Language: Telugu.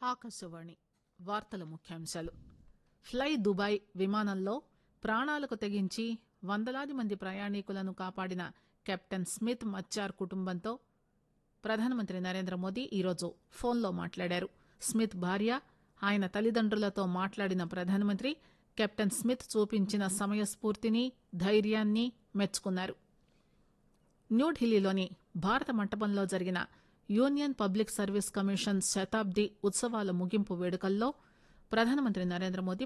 ఆకాశవాణి వార్తల ముఖ్యాంశాలు ఫ్లై దుబాయ్ విమానంలో ప్రాణాలకు తెగించి వందలాది మంది ప్రయాణికులను కాపాడిన కెప్టెన్ స్మిత్ మచ్చార్ కుటుంబంతో ప్రధానమంత్రి నరేంద్ర మోదీ ఈరోజు ఫోన్లో మాట్లాడారు స్మిత్ భార్య ఆయన తల్లిదండ్రులతో మాట్లాడిన ప్రధానమంత్రి కెప్టెన్ స్మిత్ చూపించిన సమయస్ఫూర్తిని ధైర్యాన్ని మెచ్చుకున్నారు న్యూఢిల్లీలోని భారత మంటపంలో జరిగిన యూనియన్ పబ్లిక్ సర్వీస్ కమిషన్ శతాబ్ది ఉత్సవాల ముగింపు వేడుకల్లో ప్రధానమంత్రి నరేంద్ర మోదీ